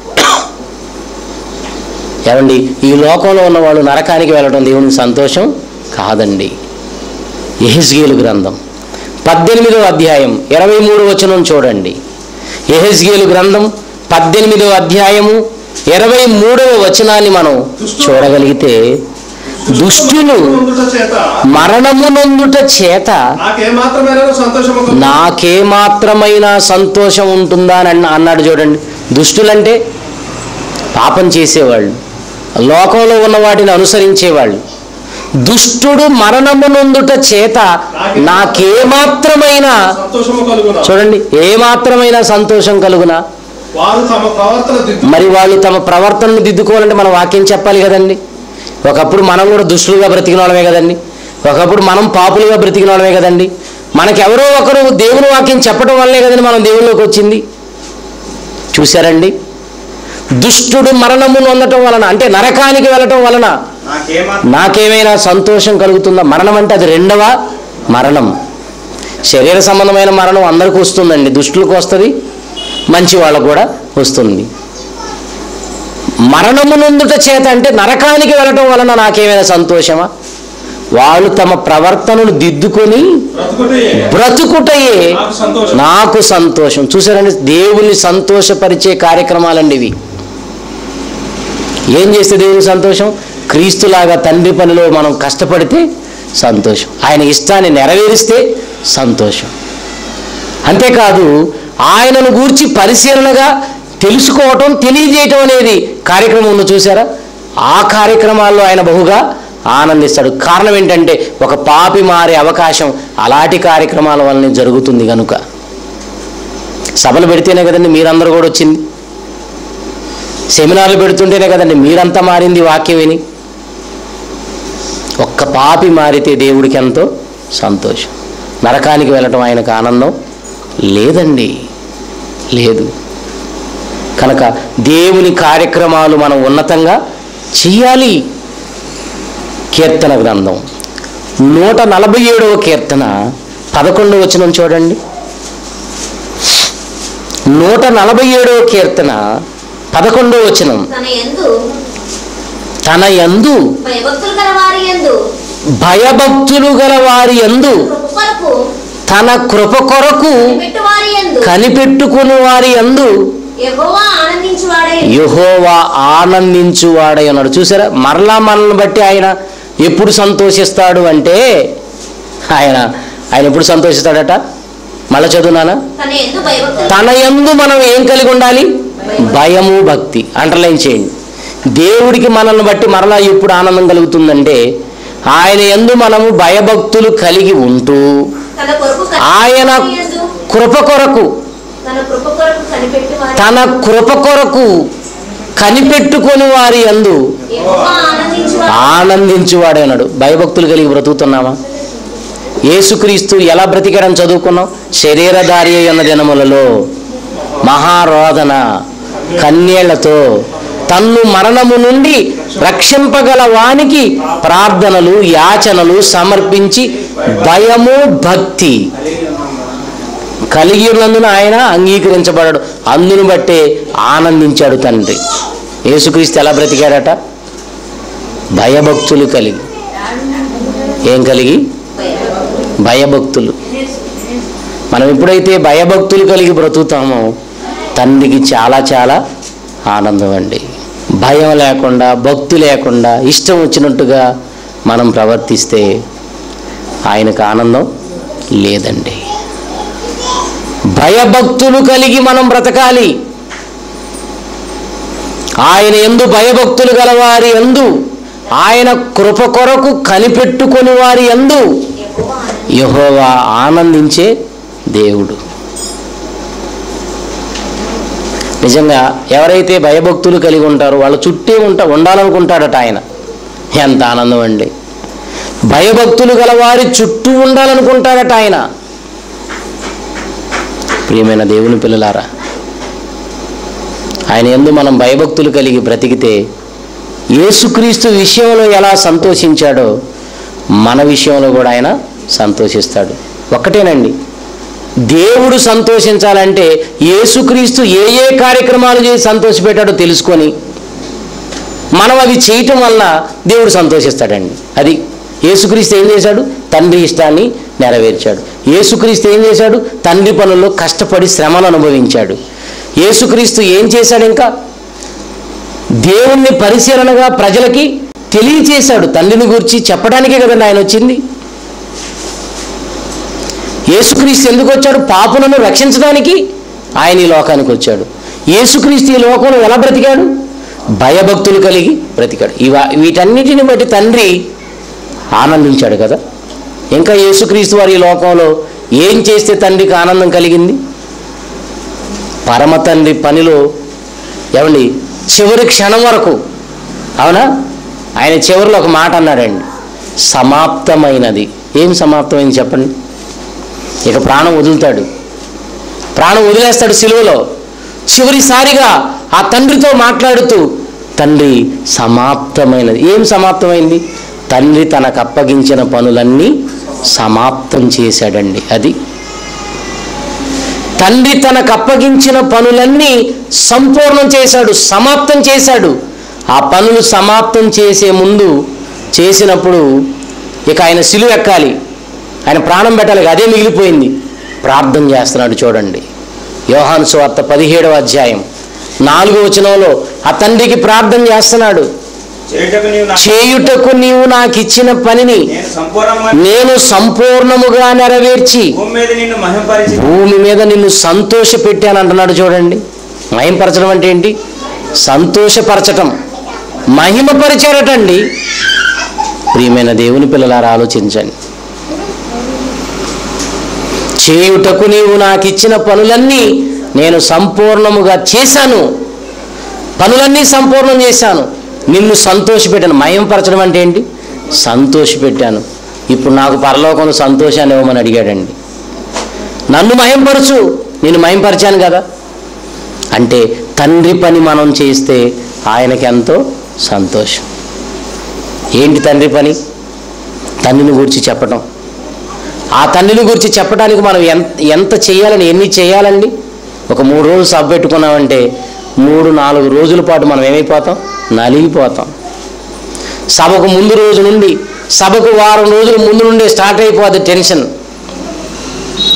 ఏమండి ఈ లోకంలో ఉన్న వాళ్ళు నరకానికి వెళ్ళడం దేవునికి సంతోషం కాదండి ఎహెస్గేలు గ్రంథం పద్దెనిమిదో అధ్యాయం ఇరవై మూడు వచనం చూడండి ఎహెస్గేలు గ్రంథం పద్దెనిమిదో అధ్యాయము ఇరవై మూడవ వచనాన్ని మనం చూడగలిగితే దుష్టులు పొందుట చేత మరణమునందుట చేత నాకేమాత్రమైన సంతోషము కలుగు. నాకేమాత్రమైన సంతోషం ఉంటుందా అని అన్న- అన్నాడు చూడండి దుష్టులంటే పాపం చేసేవాళ్ళు లోకంలో ఉన్న వాటిని అనుసరించేవాళ్ళు దుష్టుడు మరణమునందుట చేత నాకేమాత్రమైన సంతోషము కలుగునా చూడండి ఏమాత్రమైన సంతోషం కలుగునా వారు తమ ప్రవర్తన దిద్దు మరి వాళ్ళు తమ ప్రవర్తనను దిద్దుకోవాలంటే మన వాక్యం చెప్పాలి కదండి ఒకప్పుడు మనం కూడా దుష్టులుగా బ్రతికిన వాళ్ళమే కదండి ఒకప్పుడు మనం పాపులుగా బ్రతికిన వాళ్ళమే కదండి మనకెవరో ఒకరు దేవుని వాక్యం చెప్పడం వల్లే కదండి మనం దేవునిలోకి వచ్చింది చూశారండి దుష్టుడు మరణమును అందటం వలన అంటే నరకానికి వెళ్ళటం వలన నాకేమాత్రం నాకేమైనా సంతోషం కలుగుతుందా మరణం అంటే అది రెండవ మరణం శరీర సంబంధమైన మరణం అందరికీ వస్తుందండి దుష్టులకు వస్తుంది మంచి వాళ్ళకు కూడా వస్తుంది మరణమునందుట చేత అంటే నరకానికి వెళ్ళటం వలన నాకేమైనా సంతోషమా వాళ్ళు తమ ప్రవర్తనను దిద్దుకొని బ్రతుకుటే బ్రతుకుటయే నాకు సంతోషం నాకు సంతోషం చూసారండి దేవుని సంతోషపరిచే కార్యక్రమాలండి ఇవి ఏం చేస్తే దేవుని సంతోషం క్రీస్తులాగా తండ్రి పనిలో మనం కష్టపడితే సంతోషం ఆయన ఇష్టాన్ని నెరవేరిస్తే సంతోషం అంతేకాదు ఆయనను గూర్చి పరిశీలనగా తెలుసుకోవటం తెలియజేయటం అనేది కార్యక్రమం ఉందో చూసారా ఆ కార్యక్రమాల్లో ఆయన బహుగా ఆనందిస్తాడు కారణం ఏంటంటే ఒక పాపి మారే అవకాశం అలాంటి కార్యక్రమాల వల్లనే జరుగుతుంది కనుక సభలు పెడితేనే కదండి మీరందరూ కూడా వచ్చింది సెమినార్లు పెడుతుంటేనే కదండి మీరంతా మారింది వాక్యం విని ఒక్క పాపి మారితే దేవుడికి ఎంతో సంతోషం నరకానికి వెళ్ళటం ఆయనకు ఆనందం లేదండి లేదు కనుక దేవుని కార్యక్రమాలు మనం ఉన్నతంగా చెయ్యాలి కీర్తన గ్రంథం నూట నలభై ఏడవ కీర్తన పదకొండవ వచనం చూడండి నూట నలభై ఏడవ కీర్తన పదకొండవ వచనం తన యందు తన యందు భయభక్తులు గల వారి యందు భయభక్తులు గల వారి యందు కృప కొరకు తన కృప కొరకు పెట్టువారి యందు కనిపెట్టుకుని వారి అందు యెహోవా ఆనందించువాడే యహోవా ఆనందించువాడై ఉన్నాడు చూసారా మరలా మనల్ని బట్టి ఆయన ఎప్పుడు సంతోషిస్తాడు అంటే ఆయన ఆయన ఎప్పుడు సంతోషిస్తాడట మళ్ళా చదువునానా తన ఎందు భయభక్తులు తన యందు మనం ఏం కలిగి ఉండాలి భయము భక్తి అండర్లైన్ చేయండి దేవుడికి మనల్ని బట్టి మరలా ఎప్పుడు ఆనందం కలుగుతుందంటే ఆయన యందు మనము భయభక్తులు కలిగి ఉంటూ తన కొరకు ఆయన కనిపెట్టువారి యందు కృప కొరకు తన కృప కొరకు కనిపెట్టువారి తన కృప కొరకు కనిపెట్టుకొని వారి యందు యెహోవా ఆనందించువాడే ఆనందించువాడేనాడు భయభక్తులు కలిగి బ్రతుకుతున్నామా యేసుక్రీస్తు ఎలా బ్రతికాడని చదువుకున్నాం శరీరధారి అన్న దినములలో మహారోదన కన్యళ్లతో తన్ను మరణము నుండి రక్షింపగల వానికి ప్రార్థనలు యాచనలు సమర్పించి భయము భక్తి కలిగి ఉన్నందున ఆయన అంగీకరించబడాడు అందును బట్టే ఆనందించాడు తండ్రి యేసుక్రీస్తు ఎలా బ్రతికాడట భయభక్తులు కలిగి ఏం కలిగి భయభక్తులు మనం ఎప్పుడైతే భయభక్తులు కలిగి బ్రతుకుతామో తండ్రికి చాలా చాలా ఆనందం అండి భయం లేకుండా భక్తి లేకుండా ఇష్టం వచ్చినట్టుగా మనం ప్రవర్తిస్తే ఆయనకు ఆనందం లేదండి భయభక్తులు కలిగి మనం బ్రతకాలి ఆయన ఎందు భయభక్తులు గలవారి ఎందు ఆయన కృప కొరకు కనిపెట్టుకొని వారి ఎందు యెహోవా ఆనందించువాడే. యహోవా ఆనందించే దేవుడు నిజంగా ఎవరైతే భయభక్తులు కలిగి ఉంటారో వాళ్ళ చుట్టే ఉంటా ఉండాలనుకుంటాడట ఆయన ఎంత ఆనందం అండి భయభక్తులు గల వారి చుట్టూ ఉండాలనుకుంటాడట ఆయన ప్రియమైన దేవుని పిల్లలారా ఆయన ఎందు మనం భయభక్తులు కలిగి బ్రతికితే యేసుక్రీస్తు విషయంలో ఎలా సంతోషించాడో మన విషయంలో కూడా ఆయన సంతోషిస్తాడు ఒక్కటేనండి దేవుడు సంతోషించాలంటే యేసుక్రీస్తు ఏ ఏ కార్యక్రమాలు చేసి సంతోషపెట్టాడో తెలుసుకొని మనం అవి చేయటం వల్ల దేవుడు సంతోషిస్తాడండి అది యేసుక్రీస్తు ఏం చేశాడు తండ్రి ఇష్టాన్ని నెరవేర్చాడు యేసుక్రీస్తు ఏం చేశాడు తండ్రి పనుల్లో కష్టపడి శ్రమను అనుభవించాడు యేసుక్రీస్తు ఏం చేశాడు ఇంకా దేవుణ్ణి పరిశీలనగా ప్రజలకి తెలియచేశాడు తండ్రిని గురించి చెప్పడానికే కదండి ఆయన వచ్చింది యేసుక్రీస్తు ఎందుకు వచ్చాడు పాపులను రక్షించడానికి ఆయన ఈ లోకానికి వచ్చాడు యేసుక్రీస్తు ఈ లోకంలో ఎలా బ్రతికాడు భయభక్తులు కలిగి బ్రతికాడు ఇవా వీటన్నిటిని బట్టి తండ్రి ఆనందించాడు కదా ఇంకా యేసుక్రీస్తు వారి ఈ లోకంలో ఏం చేస్తే తండ్రికి ఆనందం కలిగింది పరమ తండ్రి పనిలో ఏమండి చివరి క్షణం వరకు అవునా ఆయన చివరిలో ఒక మాట అన్నాడండి సమాప్తమైనది ఏం సమాప్తమైంది చెప్పండి ఇక ప్రాణం వదులుతాడు ప్రాణం వదిలేస్తాడు సిలువలో చివరిసారిగా ఆ తండ్రితో మాట్లాడుతూ తండ్రి సమాప్తమైనది ఏం సమాప్తమైంది తండ్రి తనకు అప్పగించిన పనులన్నీ సమాప్తం చేశాడండి అది తండ్రి తనకు అప్పగించిన పనులన్నీ సంపూర్ణం చేశాడు సమాప్తం చేశాడు ఆ పనులు సమాప్తం చేసే ముందు చేసినప్పుడు ఇక ఆయన సిలువ ఎక్కాలి ఆయన ప్రాణం పెట్టాలి అదే మిగిలిపోయింది ప్రార్థన చేస్తున్నాడు చూడండి యోహాను సువార్త పదిహేడవ అధ్యాయం నాలుగో వచనంలో ఆ తండ్రికి ప్రార్థన చేస్తున్నాడు చేయుటకు నీవు నా చేయుటకు నీవు నాకు ఇచ్చిన పనిని నేను సంపూర్ణంగా నేను సంపూర్ణముగా నెరవేర్చి భూమి మీద నిన్ను మహింపరిచి భూమి మీద నిన్ను సంతోషపెట్టాను అంటున్నాడు చూడండి మహిమపరచడం అంటే ఏంటి సంతోషపరచటం మహిమపరిచారటండి ప్రియమైన దేవుని పిల్లలారా ఆలోచించండి చేయుటకు నీవు నాకు ఇచ్చిన పనులన్నీ నేను సంపూర్ణముగా చేశాను పనులన్నీ సంపూర్ణం చేశాను నిన్ను సంతోషపెట్టాను మయంపరచడం అంటే ఏంటి సంతోషపెట్టాను ఇప్పుడు నాకు పరలోకంలో సంతోషాన్ని ఇవ్వమని అడిగాడండి నన్ను మయంపరచు నేను మయంపరిచాను కదా అంటే తండ్రి పని మనం చేస్తే ఆయనకి ఎంతో సంతోషం ఏంటి తండ్రి పని తండ్రిని గురించి చెప్పటం ఆ తండ్రిని గురించి చెప్పడానికి మనం ఎంత ఎంత చేయాలని ఎన్ని చేయాలండి ఒక మూడు రోజులు సభ పెట్టుకున్నామంటే మూడు నాలుగు రోజుల పాటు మనం ఏమైపోతాం నలిగిపోతాం సభకు ముందు రోజు నుండి సభకు వారం రోజుల ముందు నుండే స్టార్ట్ అయిపోద్ది టెన్షన్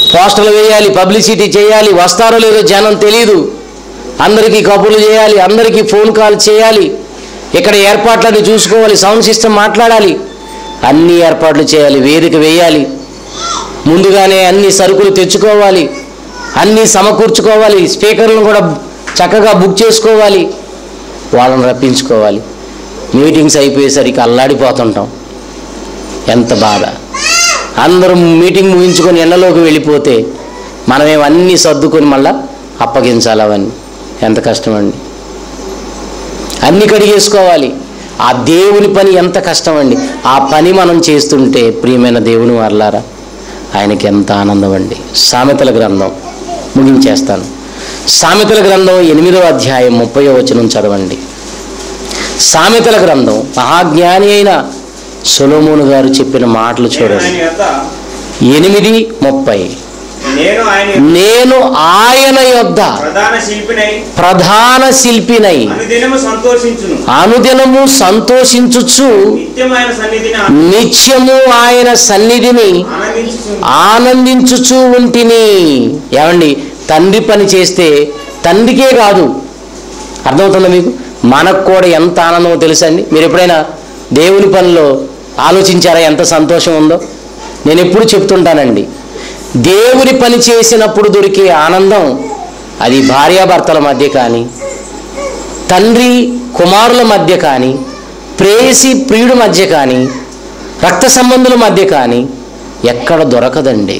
పోస్టర్లు వేయాలి పబ్లిసిటీ చేయాలి వస్తారో లేదో జనం తెలియదు అందరికీ కబుర్లు చేయాలి అందరికీ ఫోన్ కాల్ చేయాలి ఇక్కడ ఏర్పాట్లను చూసుకోవాలి సౌండ్ సిస్టమ్ మాట్లాడాలి అన్ని ఏర్పాట్లు చేయాలి వేదిక వేయాలి ముందుగానే అన్ని సరుకులు తెచ్చుకోవాలి అన్నీ సమకూర్చుకోవాలి స్పీకర్లను కూడా చక్కగా బుక్ చేసుకోవాలి వాళ్ళని రప్పించుకోవాలి మీటింగ్స్ అయిపోయేసరికి అల్లాడిపోతుంటాం ఎంత బాధ అందరూ మీటింగ్ ముగించుకొని ఎండలోకి వెళ్ళిపోతే మనమేం అన్నీ సర్దుకొని మళ్ళా అప్పగించాలి అవన్నీ ఎంత కష్టం అండి అన్నీ కడిగేసుకోవాలి ఆ దేవుని పని ఎంత కష్టం అండి ఆ పని మనం చేస్తుంటే ప్రియమైన దేవుని వర్లారా ఆయనకి ఎంత ఆనందం అండి సామెతల గ్రంథం ముగించేస్తాను సామెతల గ్రంథం ఎనిమిదవ అధ్యాయం ముప్పై వచనం చదవండి సామెతల గ్రంథం మహాజ్ఞాని అయిన సొలోమోను గారు చెప్పిన మాటలు నేను చూడండి ఆయన యొద్ద ఎనిమిది ముప్పై నేను ఆయన యొద్ద నేను ఆయన యొద్ద ప్రధాన శిల్పినై ప్రధాన శిల్పినై అనుదినము సంతోషించును అనుదినము సంతోషించుచు నిత్యమైన సన్నిధిని నిత్యము ఆయన సన్నిధిని ఆనందించుచు ఆనందించుచూ ఉంటిని ఏమండి తండ్రి పని చేస్తే తండ్రికే కాదు అర్థమవుతుందా మీకు మనకు కూడా ఎంత ఆనందమో తెలుసండి మీరు ఎప్పుడైనా దేవుని పనిలో ఆలోచించారా ఎంత సంతోషం ఉందో నేను ఎప్పుడు చెప్తుంటానండి దేవుని పని చేసినప్పుడు దొరికే ఆనందం అది భార్యాభర్తల మధ్య కానీ తండ్రి కుమారుల మధ్య కానీ ప్రేయసి ప్రియుడి మధ్య కానీ రక్త సంబంధుల మధ్య కానీ ఎక్కడ దొరకదండి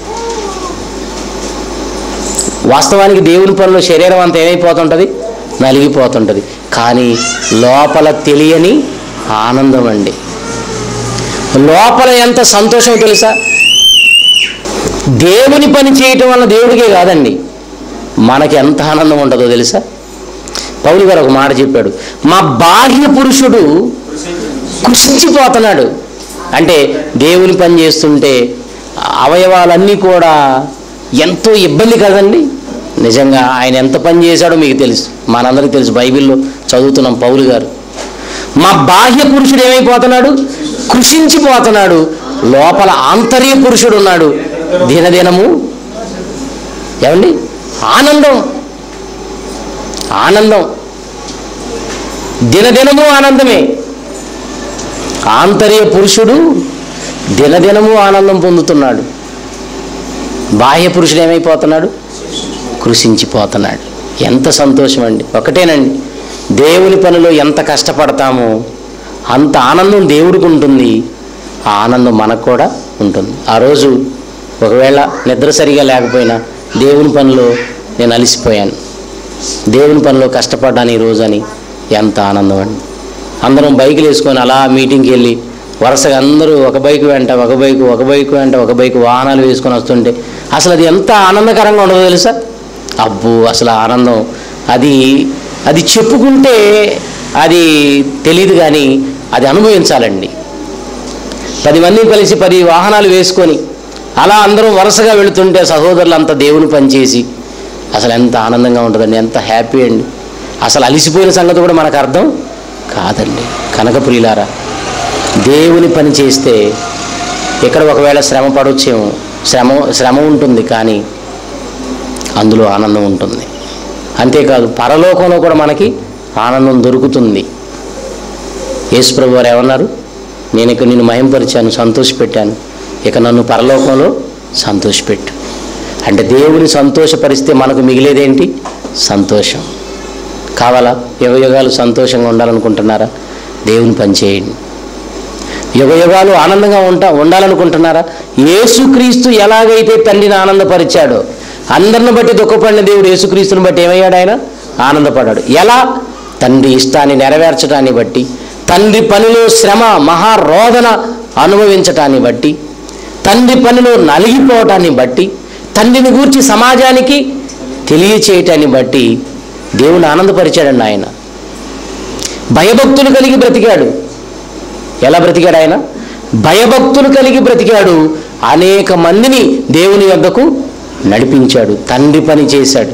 వాస్తవానికి దేవుని పనిలో శరీరం అంతా ఏమైపోతుంటుంది నలిగిపోతుంటుంది కానీ లోపల తెలియని ఆనందం అండి లోపల ఎంత సంతోషం తెలుసా దేవుని పని చేయటం వల్ల దేవుడికే కాదండి మనకి ఎంత ఆనందం ఉంటుందో తెలుసా పౌలు గారు ఒక మాట చెప్పాడు మా బాహ్య పురుషుడు కృషించిపోతున్నాడు అంటే దేవుని పని చేస్తుంటే అవయవాలన్నీ కూడా ఎంతో ఇబ్బంది కదండి నిజంగా ఆయన ఎంత పని చేశాడో మీకు తెలుసు మనందరికీ తెలుసు బైబిల్లో చదువుతున్నాం పౌలు గారు మా బాహ్య పురుషుడు ఏమైపోతున్నాడు కృషించిపోతున్నాడు లోపల ఆంతర్య పురుషుడు ఉన్నాడు దినదినము ఏమండి ఆనందం ఆనందం దినదినము ఆనందమే ఆంతర్య పురుషుడు దినదినము ఆనందం పొందుతున్నాడు బాహ్య పురుషుడు ఏమైపోతున్నాడు కృషించిపోతున్నాడు ఎంత సంతోషం అండి ఒకటేనండి దేవుని పనిలో ఎంత కష్టపడతామో అంత ఆనందం దేవుడికి ఉంటుంది ఆ ఆనందం మనకు కూడా ఉంటుంది ఆ రోజు ఒకవేళ నిద్ర సరిగా లేకపోయినా దేవుని పనిలో నేను అలసిపోయాను దేవుని పనిలో కష్టపడ్డాను ఈ రోజు అని ఎంత ఆనందం అండి అందరం బైకులు వేసుకొని అలా మీటింగ్కి వెళ్ళి వరుసగా అందరూ ఒక బైక్ వెంట ఒక బైక్ ఒక బైక్ వెంట ఒక బైక్ వాహనాలు వేసుకొని వస్తుంటే అసలు అది ఎంత ఆనందకరంగా ఉండదో తెలుసా అబ్బో అసలు ఆ ఆనందం అది అది చెప్పుకుంటే అది తెలియదు కానీ అది అనుభవించాలండి పది మందిని కలిసి పది వాహనాలు వేసుకొని అలా అందరం వరుసగా వెళుతుంటే సహోదరులు అంతా దేవుని పనిచేసి అసలు ఎంత ఆనందంగా ఉంటుందండి ఎంత హ్యాపీ అండి అసలు అలిసిపోయిన సంగతి కూడా మనకు అర్థం కాదండి కనకప్రియులారా దేవుని పని చేస్తే ఇక్కడ ఒకవేళ శ్రమ పడొచ్చేమో శ్రమ శ్రమ ఉంటుంది కానీ అందులో ఆనందం ఉంటుంది అంతేకాదు పరలోకంలో కూడా మనకి ఆనందం దొరుకుతుంది యేసుప్రభు వారు ఏమన్నారు నేను ఇక నిన్ను మహింపరిచాను సంతోషపెట్టాను ఇక నన్ను పరలోకంలో సంతోషపెట్టు అంటే దేవుని సంతోషపరిస్తే మనకు మిగిలేదేంటి సంతోషం కావాలా యుగ యుగాలు సంతోషంగా ఉండాలనుకుంటున్నారా దేవుని పని చేయండి యుగ యుగాలు ఆనందంగా ఉంటా ఉండాలనుకుంటున్నారా యేసుక్రీస్తు ఎలాగైతే తండ్రిని ఆనందపరిచాడో అందరిని బట్టి దుఃఖపడిన దేవుడు యేసుక్రీస్తుని బట్టి ఏమయ్యాడు ఆయన ఆనందపడ్డాడు ఎలా తండ్రి ఇష్టాన్ని నెరవేర్చడాన్ని బట్టి తండ్రి పనిలో శ్రమ మహారోదన అనుభవించటాన్ని బట్టి తండ్రి పనిలో నలిగిపోవటాన్ని బట్టి తండ్రిని గూర్చి సమాజానికి తెలియచేయటాన్ని బట్టి దేవుని ఆనందపరిచాడండి ఆయన భయభక్తులు కలిగి బ్రతికాడు ఎలా బ్రతికాడు ఆయన భయభక్తులు కలిగి బ్రతికాడు అనేక మందిని దేవుని వద్దకు నడిపించాడు తండ్రి పని చేశాడు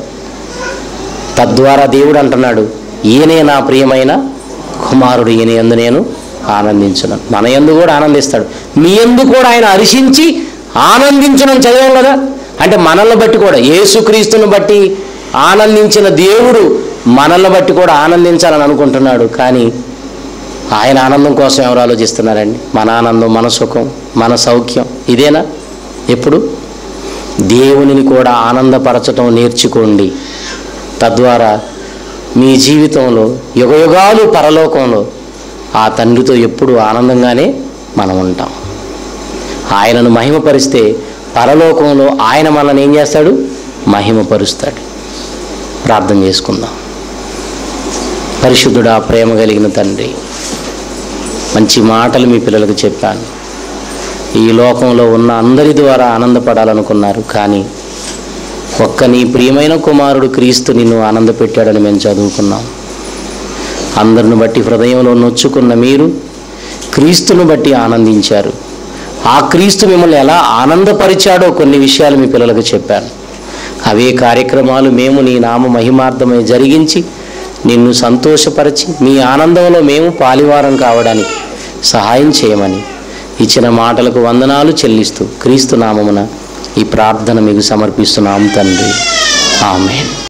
తద్వారా దేవుడు అంటున్నాడు ఈయనే నా ప్రియమైన కుమారుడు ఈయన ఎందు నేను ఆనందించున్నాను మన ఎందు కూడా ఆనందిస్తాడు మీ ఎందు కూడా ఆయన హర్షించి ఆనందించునని చదివాం కదా అంటే మనల్ని బట్టి కూడా యేసుక్రీస్తుని బట్టి ఆనందించిన దేవుడు మనల్ని బట్టి కూడా ఆనందించాలని అనుకుంటున్నాడు కానీ ఆయన ఆనందం కోసం ఎవరు ఆలోచిస్తున్నారండి మన ఆనందం మన సుఖం మన సౌఖ్యం ఇదేనా ఎప్పుడు దేవునిని కూడా ఆనందపరచటం నేర్చుకోండి తద్వారా మీ జీవితంలో యుగయుగాలు పరలోకంలో ఆ తండ్రితో ఎప్పుడు ఆనందంగానే మనం ఉంటాం ఆయనను మహిమపరిస్తే పరలోకంలో ఆయన మనల్ని ఏం చేస్తాడు మహిమపరుస్తాడు ప్రార్థన చేసుకుందాం పరిశుద్ధుడా ప్రేమ కలిగిన తండ్రి మంచి మాటలు మీ పిల్లలకు చెప్పాను ఈ లోకంలో ఉన్న అందరి ద్వారా ఆనందపడాలనుకున్నారు కానీ ఒక్క నీ ప్రియమైన కుమారుడు క్రీస్తు నిన్ను ఆనందపెట్టాడని మేము చదువుకున్నాం అందరిని బట్టి హృదయంలో నొచ్చుకున్న మీరు క్రీస్తును బట్టి ఆనందించారు ఆ క్రీస్తు మిమ్మల్ని ఎలా ఆనందపరిచాడో కొన్ని విషయాలు మీ పిల్లలకు చెప్పాను అవే కార్యక్రమాలు మేము నీ నామ మహిమార్థమై జరిగించి నిన్ను సంతోషపరిచి మీ ఆనందంలో మేము పాలివారం కావడానికి సహాయం చేయమని ఇచ్చిన మాటలకు వందనాలు చెల్లిస్తూ క్రీస్తు నామమున ఈ ప్రార్థన మీకు సమర్పిస్తున్నాం తండ్రి ఆమెన్